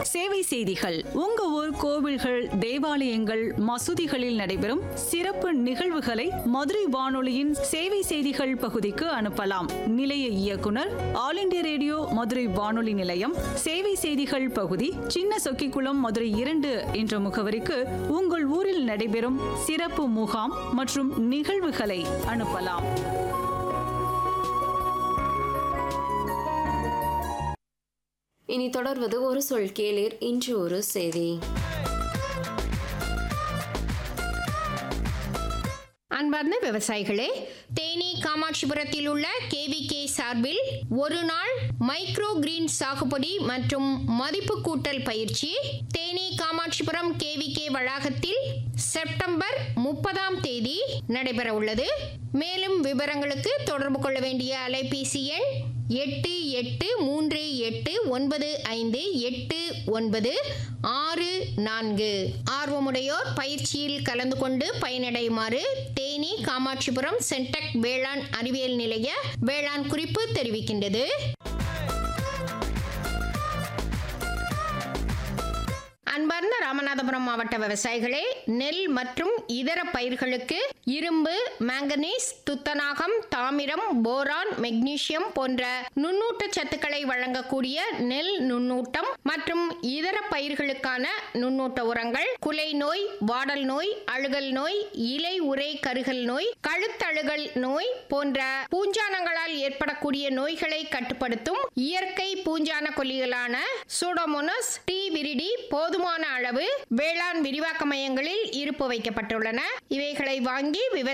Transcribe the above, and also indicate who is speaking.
Speaker 1: சேவை செய்திகள் உங்க ஊர் கோவில்கள் தேவாலயங்கள் மசூதிகளில் நடைபெறும் சிறப்பு நிகழ்வுகளை மதுரை வானொலியின் சேவை செய்திகள் பகுதிக்கு அனுப்பலாம் நிலைய இயக்குனர் ஆல் இண்டியா ரேடியோ மதுரை வானொலி நிலையம் சேவை செய்திகள் பகுதி சின்ன சொக்கிக்குளம் மதுரை இரண்டு என்ற முகவரிக்கு உங்கள் ஊரில் நடைபெறும் சிறப்பு முகாம் மற்றும் நிகழ்வுகளை அனுப்பலாம்
Speaker 2: இனி தொடர்வது ஒரு சொல் கேளீர் இன்று ஒரு செய்தி
Speaker 3: அன்பார்ந்த விவசாயிகளே தேனி காமாட்சிபுரத்தில் உள்ள கேவிகே சார்பில் ஒரு நாள் மைக்ரோ கிரீன் சாகுபடி மற்றும் மதிப்பு கூட்டல் பயிற்சி தேனி காமாட்சிபுரம் கேவிகே வளாகத்தில் செப்டம்பர் முப்பதாம் தேதி நடைபெற உள்ளது மேலும் விவரங்களுக்கு தொடர்பு கொள்ள வேண்டிய அலைபேசி எண் எட்டு எட்டு மூன்று எட்டு ஒன்பது ஐந்து எட்டு ஒன்பது ஆறு நான்கு ஆர்வமுடையோர் பயிற்சியில் கலந்து கொண்டு பயனடையுமாறு தேனி காமாட்சிபுரம் சென்டெக் வேளாண் அறிவியல் நிலைய வேளாண் குறிப்பு தெரிவிக்கின்றது அன்பார்ந்த ராமநாதபுரம் மாவட்ட விவசாயிகளே நெல் மற்றும் இதர பயிர்களுக்கு இரும்பு மாங்கனீஸ் துத்தநாகம் தாமிரம் போரான் மெக்னீசியம் போன்ற நுண்ணூட்ட சத்துக்களை வழங்கக்கூடிய நெல் நுண்ணூட்டம் மற்றும் இதர பயிர்களுக்கான நுண்ணூட்ட உரங்கள் குலை நோய் வாடல் நோய் அழுகல் நோய் இலை உரை கருகல் நோய் கழுத்தழுகல் நோய் போன்ற பூஞ்சானங்களால் ஏற்படக்கூடிய நோய்களை கட்டுப்படுத்தும் இயற்கை பூஞ்சான கொல்லிகளான சூடோமோனஸ் டி விரிடி போதுமான அளவு வேளாண் விரிவாக்க மையங்களில் இருப்பு வைக்கப்பட்டுள்ளன இவைகளை வாங்கி விவசாய